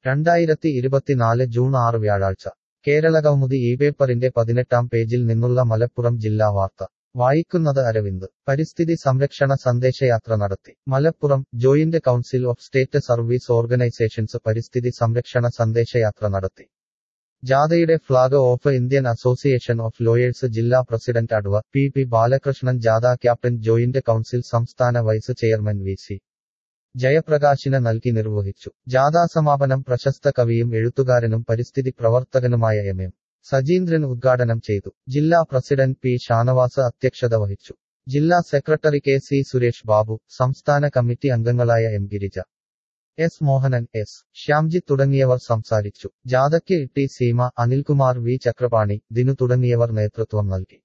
രണ്ടായിരത്തി ഇരുപത്തിനാല് ജൂൺ ആറ് വ്യാഴാഴ്ച കേരളകൗമുദി ഈ പേപ്പറിന്റെ പതിനെട്ടാം പേജിൽ നിന്നുള്ള മലപ്പുറം ജില്ലാ വാർത്ത വായിക്കുന്നത് അരവിന്ദ് പരിസ്ഥിതി സംരക്ഷണ സന്ദേശയാത്ര നടത്തി Malappuram joint council of state service organisations പരിസ്ഥിതി സംരക്ഷണ സന്ദേശയാത്ര നടത്തി ജാഥയുടെ flag off Indian association of lawyers ജില്ലാ പ്രസിഡന്റ് അഡ്വ പി പി ബാലകൃഷ്ണൻ ജാഥ ക്യാപ്റ്റൻ ജോയിന്റ് കൗൺസിൽ സംസ്ഥാന വൈസ് ചെയർമാൻ വി സി ജയപ്രകാശിന് നൽകി നിർവഹിച്ചു ജാഥാസമാപനം പ്രശസ്ത കവിയും എഴുത്തുകാരനും പരിസ്ഥിതി പ്രവർത്തകനുമായ എം എം സജീന്ദ്രൻ ഉദ്ഘാടനം ചെയ്തു ജില്ലാ പ്രസിഡന്റ് പി ഷാനവാസ് അധ്യക്ഷത വഹിച്ചു ജില്ലാ secretary K C Suresh Babu സംസ്ഥാന കമ്മിറ്റി അംഗങ്ങളായ M Girija S Mohanan S Shyamji തുടങ്ങിയവർ സംസാരിച്ചു ജാഥയ്ക്ക് ടി സീമ അനിൽകുമാർ വി ചക്രപാണി ദിനു തുടങ്ങിയവർ നേതൃത്വം നൽകി